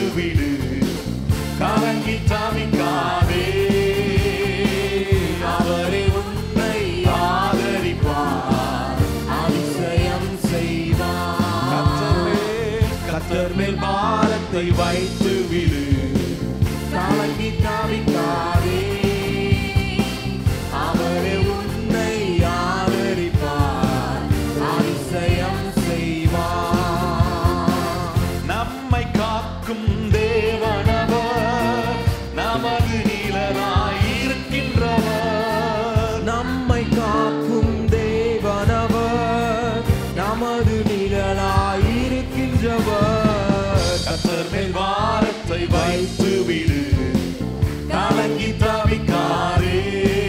விடு கலங்கி தவிக்காதே அவரே உன்னை ஆதரிப்பார் அதிசயம் செய்வார் கத்தர் மேல் பாரத்தை வைத்து விடு கலங்கி தவிக்காதே அவரே உன்னை ஆதரிப்பார் அதிசயம் செய்வார் நம்மை காக்கும் தேவனவர் நமது நீலராயிருக்கின்றவர் நம்மை காக்கும் தேவனவர் நமது நிழலாயிருக்கின்றவர் கத்தர் மேல் வாரத்தை வைத்து விடு கலங்கி தவிக்காதே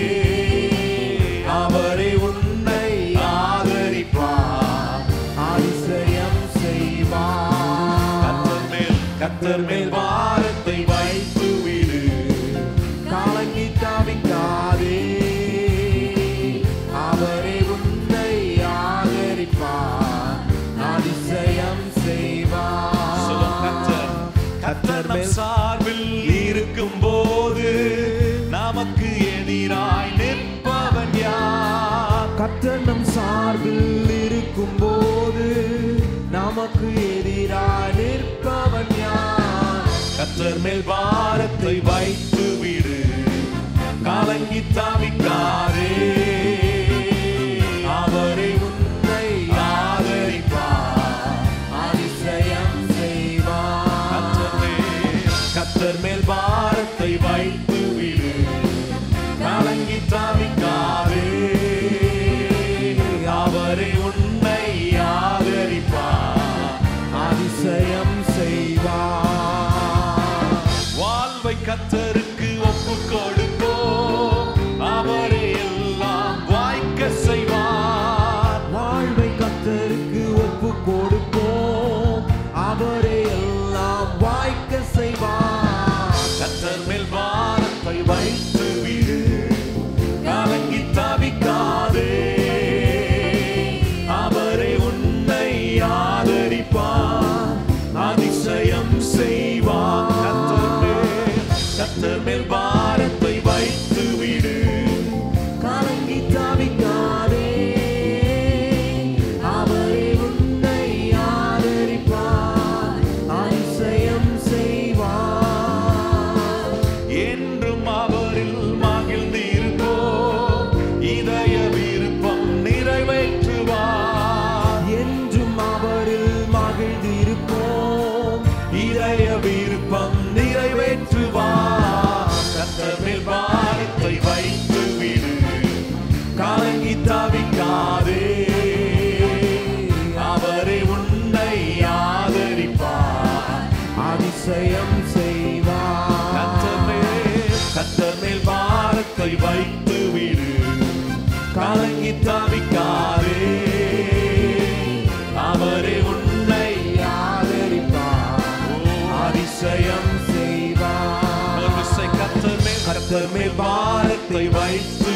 அவரே உன்னை ஆதரிப்பார் அதிசயம் செய்வார் கத்தர் மேல் கத்தர் மேல் வாரத்தை வைத்து விடு கலங்கி தவிக்காதே அவரே உன்னை ஆதரிப்பார் அதிசயம் சொல்லும் கத்தர் செய்வார் கத்தர் நம் சார்பில் இருக்கும் போது நமக்கு எதிராய் நிற்பவன் யார் கர்த்தர் நம் சார்பில் இருக்கும் போது நமக்கு எதிராக நிற்பவன் யார் கத்தர் மேல் பாரத்தை வைத்து விடு கலங்கி தவிக்காதே அவரை உன்னை ஆதரிப்பார் அதிசயம் செய்வார் கத்தர் மேல் கத்தர் மேல் பாரத்தை வைத்து விடு கலங்கி தவிக்காதே அவரை உன்னை ஆதரிப்பார் அதிசயம் செய்வார் வாழ்வை கத்தருக்கு ஒப்பு கொடுப்போம் அவரே எல்லாம் வாய்க்க செய்வார் வாழ்வை கர்த்தருக்கு ஒப்பு கொடுப்போம் அவரே எல்லாம் வாய்க்க செய்வார் கத்தர் மேல் பாரத்தை வைத்து விடு கலங்கி தவிக்காதே அவரே உன்னை ஆதரிப்பார் அதிசயம் செய்வார் கத்தர் மேல் கத்தர் மேல் பாரத்தை வைத்து விடு கலங்கி தவிக்காதே அவரே உன்னை ஆதரிப்பார் அதிசயம் செய்வார் என்றும் அவரில் மகிழ்ந்திருப்போம் இதய விருப்பம் நிறைவேற்றுவார் என்றும் அவரில் மகிழ்ந்திருப்போம் இதய விருப்பம் நிறைவேற்றுவார் கத்தர் மேல் பாரத்தை வைத்து விடு கலங்கி தவிக்காதே அவரே உன்னை ஆதரிப்பார் அதிசயம் செய்வார் கத்தர் மேல் கத்தர் மேல் பாரத்தை வைத்து விடு கலங்கி தவிக்காதே அவரே உன்னை ஆதரிப்பார் அதிசயம் செய்வார் கத்தர் மேல் கத்தர் மேல் பாரத்தை வைத்து